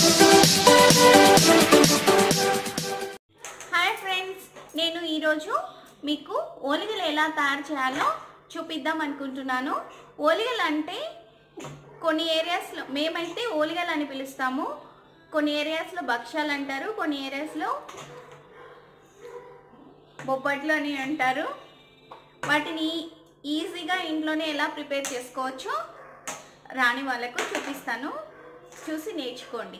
hi friends నేను ఈరోజు మీకు ఓలిగలు ఎలా తయారు చేయాలో చూపిద్దాం అనుకుంటున్నాను ఓలిగలు అంటే కొన్ని ఏరియాస్లో మేమైతే ఓలిగలు అని పిలుస్తాము కొన్ని ఏరియాస్లో భక్ష్యాలు అంటారు కొన్ని ఏరియాస్లో బొబ్బట్లు అని అంటారు వాటిని ఈజీగా ఇంట్లోనే ఎలా ప్రిపేర్ చేసుకోవచ్చో రాని వాళ్ళకు చూపిస్తాను చూసి నేర్చుకోండి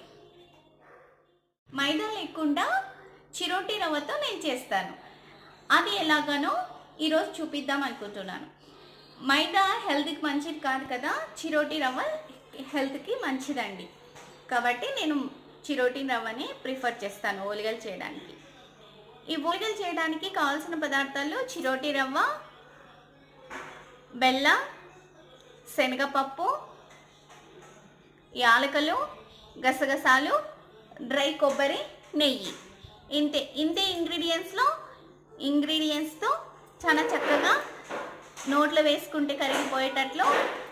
మైదా లేకుండా చిరోటి రవ్వతో నేను చేస్తాను అది ఎలాగానో ఈరోజు చూపిద్దాం అనుకుంటున్నాను మైదా హెల్త్కి మంచిది కాదు కదా చిరోటి రవ్వ హెల్త్కి మంచిదండి కాబట్టి నేను చిరోటి రవ్వని ప్రిఫర్ చేస్తాను ఓలిగలు చేయడానికి ఈ ఓలిగలు చేయడానికి కావాల్సిన పదార్థాలు చిరోటి రవ్వ బెల్లం శనగపప్పు యాలకలు గసగసాలు డ్రై కొబ్బరి నెయ్యి ఇంతే ఇంతే ఇంగ్రీడియంట్స్లో ఇంగ్రీడియంట్స్తో చాలా చక్కగా నోట్లో వేసుకుంటే కరిగిపోయేటట్లు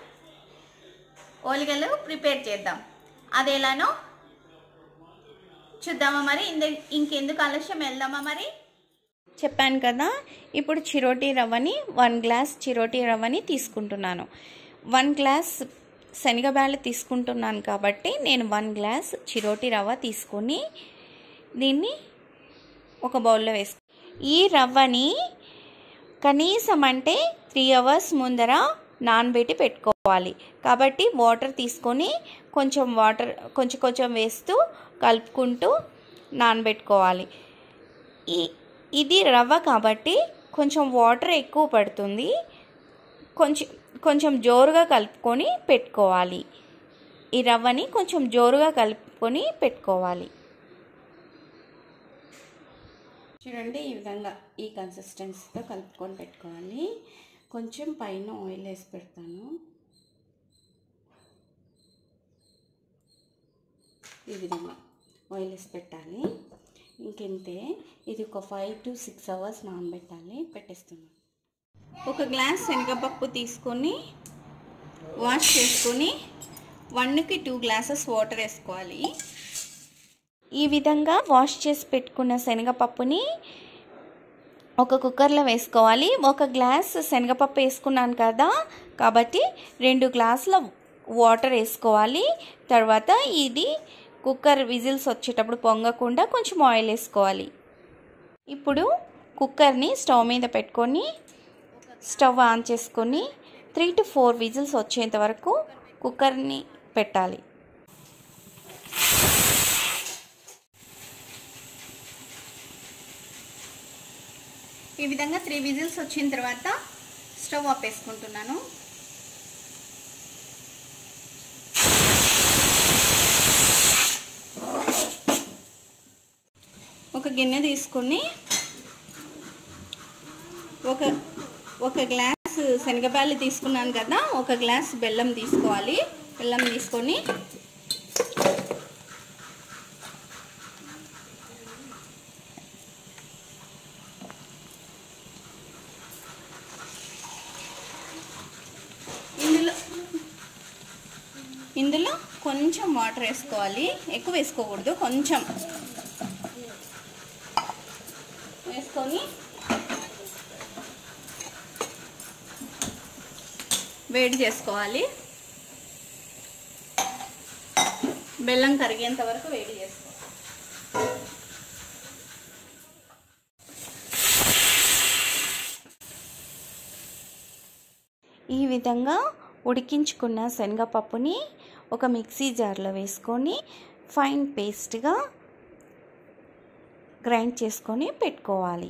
ఓలిగలు ప్రిపేర్ చేద్దాం అది ఎలానో చూద్దామా మరి ఇంద ఇంకెందుకు ఆలస్యం వెళ్దామా మరి చెప్పాను కదా ఇప్పుడు చిరోటి రవ్వని వన్ గ్లాస్ చిరోటి రవ్వని తీసుకుంటున్నాను వన్ గ్లాస్ శనగబ్యాళ్ళు తీసుకుంటున్నాను కాబట్టి నేను వన్ గ్లాస్ చిరోటి రవ్వ తీసుకొని దీన్ని ఒక బౌల్లో వేసు ఈ రవ్వని కనీసం అంటే త్రీ అవర్స్ ముందర నానబెట్టి పెట్టుకోవాలి కాబట్టి వాటర్ తీసుకొని కొంచెం వాటర్ కొంచెం కొంచెం వేస్తూ కలుపుకుంటూ నానబెట్టుకోవాలి ఈ ఇది రవ్వ కాబట్టి కొంచెం వాటర్ ఎక్కువ పడుతుంది కొంచెం కొంచెం జోరుగా కలుపుకొని పెట్టుకోవాలి ఈ రవ్వని కొంచెం జోరుగా కలుపుకొని పెట్టుకోవాలి చూడండి ఈ విధంగా ఈ కన్సిస్టెన్సీతో కలుపుకొని పెట్టుకోవాలి కొంచెం పైన ఆయిల్ వేసి పెడతాను ఈ విధంగా ఆయిల్ వేసి పెట్టాలి ఇంకెంతే ఇది ఒక ఫైవ్ టు సిక్స్ అవర్స్ నానబెట్టాలి పెట్టేస్తున్నాను ఒక గ్లాస్ శనగపప్పు తీసుకొని వాష్ చేసుకొని వన్కి టూ గ్లాసెస్ వాటర్ వేసుకోవాలి ఈ విధంగా వాష్ చేసి పెట్టుకున్న శనగపప్పుని ఒక కుక్కర్లో వేసుకోవాలి ఒక గ్లాస్ శనగపప్పు వేసుకున్నాను కదా కాబట్టి రెండు గ్లాసుల వాటర్ వేసుకోవాలి తర్వాత ఇది కుక్కర్ విజిల్స్ వచ్చేటప్పుడు పొంగకుండా కొంచెం ఆయిల్ వేసుకోవాలి ఇప్పుడు కుక్కర్ని స్టవ్ మీద పెట్టుకొని స్టవ్ ఆన్ చేసుకొని త్రీ టు ఫోర్ విజిల్స్ వచ్చేంత వరకు కుక్కర్ని పెట్టాలి ఈ విధంగా త్రీ విజిల్స్ వచ్చిన తర్వాత స్టవ్ ఆపేసుకుంటున్నాను ఒక గిన్నె తీసుకొని ఒక ఒక గ్లాస్ శనగపాలు తీసుకున్నాను కదా ఒక గ్లాస్ బెల్లం తీసుకోవాలి బెల్లం తీసుకొని ఇందులో ఇందులో కొంచెం వాటర్ వేసుకోవాలి ఎక్కువ వేసుకోకూడదు కొంచెం వేసుకొని వేడి చేసుకోవాలి బెల్లం కరిగేంత వరకు వేడి చేసుకోవాలి ఈ విధంగా ఉడికించుకున్న శనగపప్పుని ఒక మిక్సీ జార్లో వేసుకొని ఫైన్ పేస్ట్గా గ్రైండ్ చేసుకొని పెట్టుకోవాలి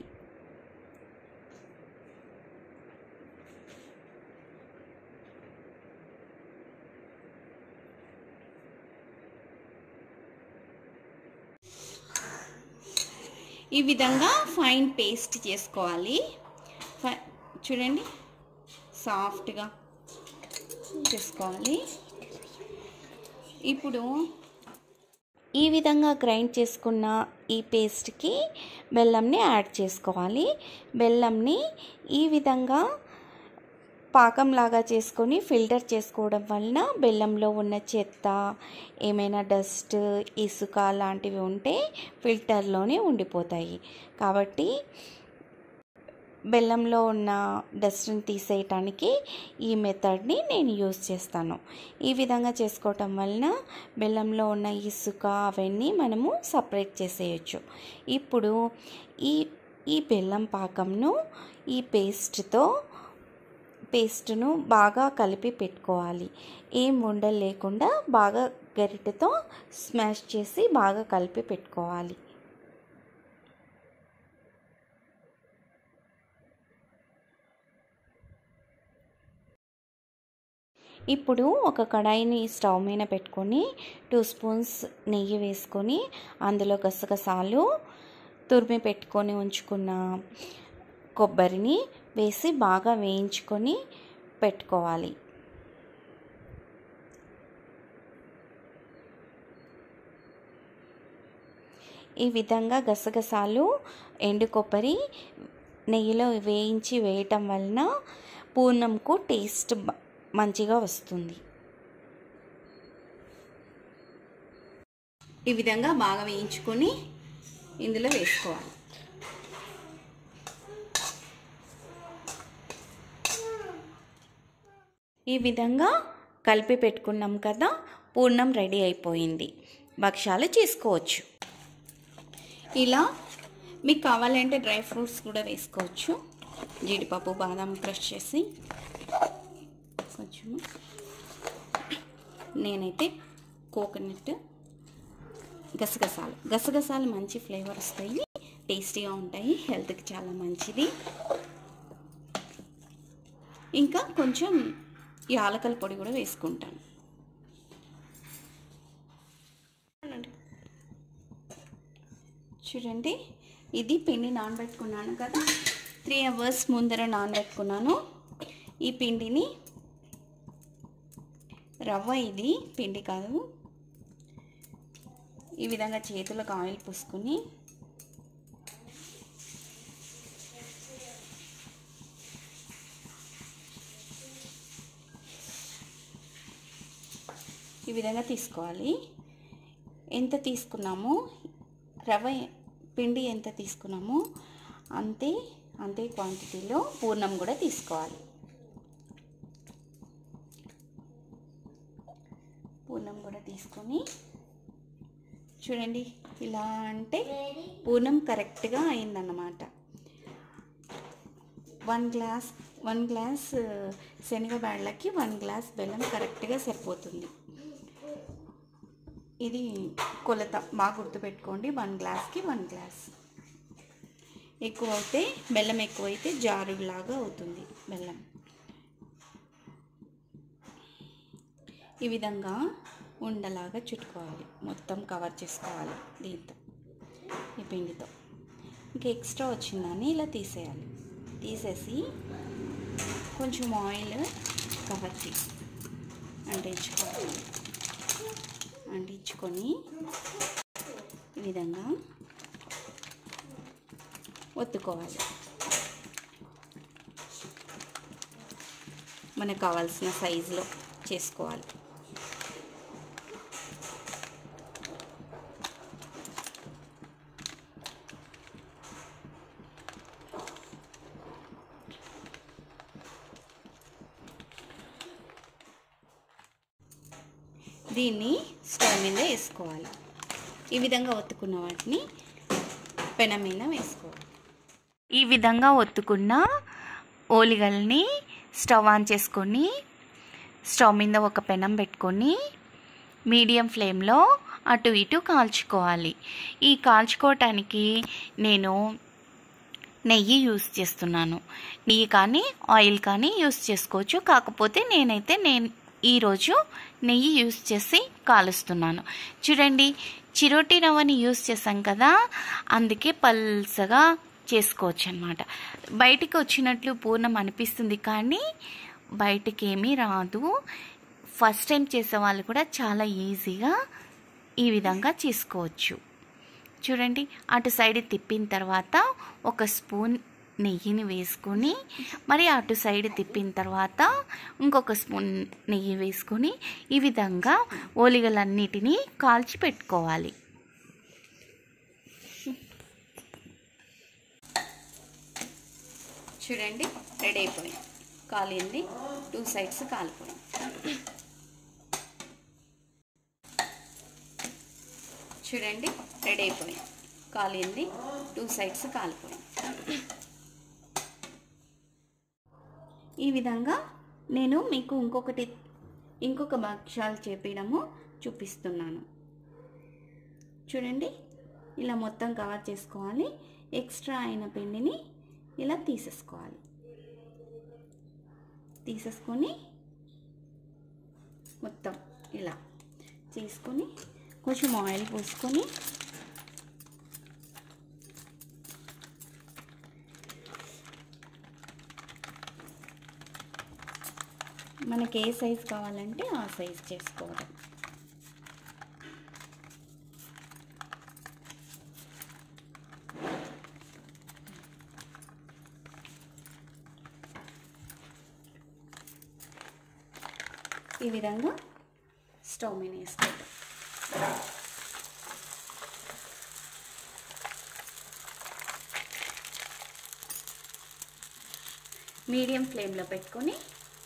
ఈ విధంగా ఫైన్ పేస్ట్ చేసుకోవాలి ఫై చూడండి సాఫ్ట్గా చేసుకోవాలి ఇప్పుడు ఈ విధంగా గ్రైండ్ చేసుకున్న ఈ పేస్ట్కి బెల్లంని యాడ్ చేసుకోవాలి బెల్లంని ఈ విధంగా పాకంలాగా చేసుకొని ఫిల్టర్ చేసుకోవడం వలన బెల్లంలో ఉన్న చెత్త ఏమైనా డస్ట్ ఇసుక లాంటివి ఉంటే ఫిల్టర్లోనే ఉండిపోతాయి కాబట్టి బెల్లంలో ఉన్న డస్ట్ని తీసేయటానికి ఈ మెథడ్ని నేను యూస్ చేస్తాను ఈ విధంగా చేసుకోవటం వలన బెల్లంలో ఉన్న ఇసుక అవన్నీ మనము సపరేట్ చేసేయచ్చు ఇప్పుడు ఈ ఈ బెల్లం పాకంను ఈ పేస్ట్తో పేస్ట్ను బాగా కలిపి పెట్టుకోవాలి ఏం ఉండలు లేకుండా బాగా గరిటెతో స్మాష్ చేసి బాగా కలిపి పెట్టుకోవాలి ఇప్పుడు ఒక కడాయిని స్టవ్ మీద పెట్టుకొని టూ స్పూన్స్ నెయ్యి వేసుకొని అందులో గసగసాలు తురిమి పెట్టుకొని ఉంచుకున్న కొబ్బరిని వేసి బాగా వేయించుకొని పెట్టుకోవాలి ఈ విధంగా గసగసాలు ఎండు కొబ్బరి నెయ్యిలో వేయించి వేయటం వలన పూర్ణంకు టేస్ట్ మంచిగా వస్తుంది ఈ విధంగా బాగా వేయించుకొని ఇందులో వేసుకోవాలి ఈ విధంగా కలిపి పెట్టుకున్నాం కదా పూర్ణం రెడీ అయిపోయింది భక్ష్యాలు చేసుకోవచ్చు ఇలా మీకు కావాలంటే డ్రై ఫ్రూట్స్ కూడా వేసుకోవచ్చు జీడిపప్పు బాదం క్రష్ చేసి కొంచెము నేనైతే కోకోనట్ గసగసాలు గసగసాలు మంచి ఫ్లేవర్ వస్తాయి టేస్టీగా ఉంటాయి హెల్త్కి చాలా మంచిది ఇంకా కొంచెం యాలకల పొడి కూడా వేసుకుంటాను చూడండి ఇది పిండి నానబెట్టుకున్నాను కదా త్రీ అవర్స్ ముందర నానబెట్టుకున్నాను ఈ పిండిని రవ్వ ఇది పిండి కాదు ఈ విధంగా చేతులకు ఆయిల్ పూసుకొని ఈ విధంగా తీసుకోవాలి ఎంత తీసుకున్నామో రవ్వ పిండి ఎంత తీసుకున్నామో అంతే అంతే క్వాంటిటీలో పూర్ణం కూడా తీసుకోవాలి పూర్ణం కూడా తీసుకొని చూడండి ఇలా అంటే పూర్ణం కరెక్ట్గా అయిందన్నమాట వన్ గ్లాస్ వన్ గ్లాస్ శనగబాళ్ళకి వన్ గ్లాస్ బెల్లం కరెక్ట్గా సరిపోతుంది ఇది కొలత బాగా గుర్తుపెట్టుకోండి వన్ గ్లాస్కి వన్ గ్లాస్ ఎక్కువ అయితే బెల్లం ఎక్కువైతే జారులాగా అవుతుంది బెల్లం ఈ విధంగా ఉండలాగా చుట్టుకోవాలి మొత్తం కవర్ చేసుకోవాలి దీంతో ఈ పిండితో ఇంకా ఎక్స్ట్రా వచ్చిందని ఇలా తీసేయాలి తీసేసి కొంచెం ఆయిల్ కవర్ చేసి అంటించుకోవాలి అంటించుకొని ఈ విధంగా ఒత్తుకోవాలి మనకు కావాల్సిన సైజులో చేసుకోవాలి దీన్ని స్టవ్ మీద వేసుకోవాలి ఈ విధంగా ఒత్తుకున్న వాటిని పెనం మీద వేసుకోవాలి ఈ విధంగా ఒత్తుకున్న ఓలిగల్ని స్టవ్ ఆన్ చేసుకొని స్టవ్ మీద ఒక పెనం పెట్టుకొని మీడియం ఫ్లేమ్లో అటు ఇటు కాల్చుకోవాలి ఈ కాల్చుకోవటానికి నేను నెయ్యి యూస్ చేస్తున్నాను నెయ్యి కానీ ఆయిల్ కానీ యూస్ చేసుకోవచ్చు కాకపోతే నేనైతే నేను ఈరోజు నెయ్యి యూస్ చేసి కాలుస్తున్నాను చూడండి చిరోటి రవ్వని యూస్ చేసాం కదా అందుకే పల్సగా చేసుకోవచ్చు అనమాట బయటికి వచ్చినట్లు పూర్ణం అనిపిస్తుంది కానీ బయటికి ఏమీ రాదు ఫస్ట్ టైం చేసే వాళ్ళు కూడా చాలా ఈజీగా ఈ విధంగా చేసుకోవచ్చు చూడండి అటు సైడ్ తిప్పిన తర్వాత ఒక స్పూన్ నెయ్యిని వేసుకొని మరి అటు సైడ్ తిప్పిన తర్వాత ఇంకొక స్పూన్ నెయ్యి వేసుకొని ఈ విధంగా ఓలిగలన్నిటినీ కాల్చి పెట్టుకోవాలి చూడండి రెడీ అయిపోయింది కాలింది టూ సైడ్స్ కాలిపోయింది చూడండి రెడీ అయిపోయింది కాలింది టూ సైడ్స్ కాలిపోయింది ఈ విధంగా నేను మీకు ఇంకొకటి ఇంకొక భక్ష్యాలు చేపించడము చూపిస్తున్నాను చూడండి ఇలా మొత్తం కవర్ చేసుకోవాలి ఎక్స్ట్రా అయిన పిండిని ఇలా తీసేసుకోవాలి తీసేసుకొని మొత్తం ఇలా చేసుకొని కొంచెం ఆయిల్ పోసుకొని మనకి ఏ సైజ్ కావాలంటే ఆ సైజ్ చేసుకోవడం ఈ విధంగా స్టవ్ మీద వేసుకోవడం మీడియం ఫ్లేమ్లో పెట్టుకొని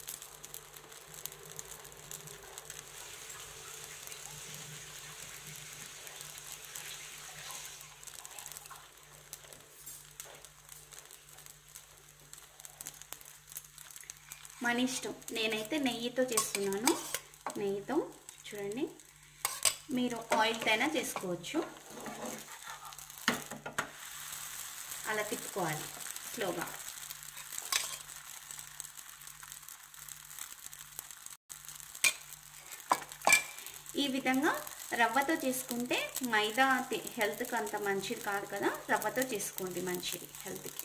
మన ఇష్టం నేనైతే నెయ్యితో చేస్తున్నాను నెయ్యితో చూడండి మీరు ఆయిల్తో అయినా చేసుకోవచ్చు అలా తిప్పుకోవాలి స్లోగా ఈ విధంగా రవ్వతో చేసుకుంటే మైదా హెల్త్కి అంత మంచిది కాదు కదా రవ్వతో చేసుకోండి మంచిది హెల్త్కి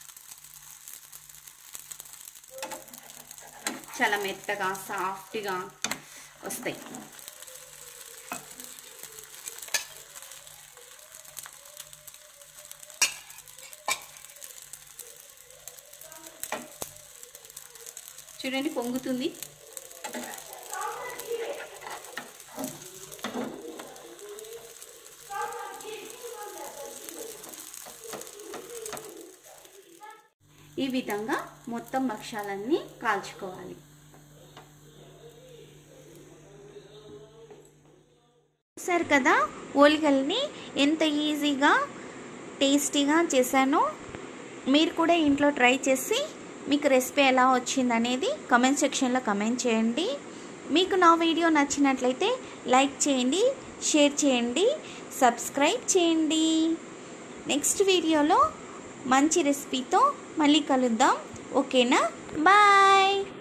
చాలా మెత్తగా సాఫ్ట్గా వస్తాయి చూడండి పొంగుతుంది ఈ విధంగా మొత్తం భక్ష్యాలన్నీ కాల్చుకోవాలి చూసారు కదా ఓలిగల్ని ఎంత ఈజీగా టేస్టీగా చేశానో మీరు కూడా ఇంట్లో ట్రై చేసి మీకు రెసిపీ ఎలా వచ్చిందనేది కమెంట్ సెక్షన్లో కమెంట్ చేయండి మీకు నా వీడియో నచ్చినట్లయితే లైక్ చేయండి షేర్ చేయండి సబ్స్క్రైబ్ చేయండి నెక్స్ట్ వీడియోలో మంచి రెసిపీతో మళ్ళీ కలుద్దాం ఓకేనా బాయ్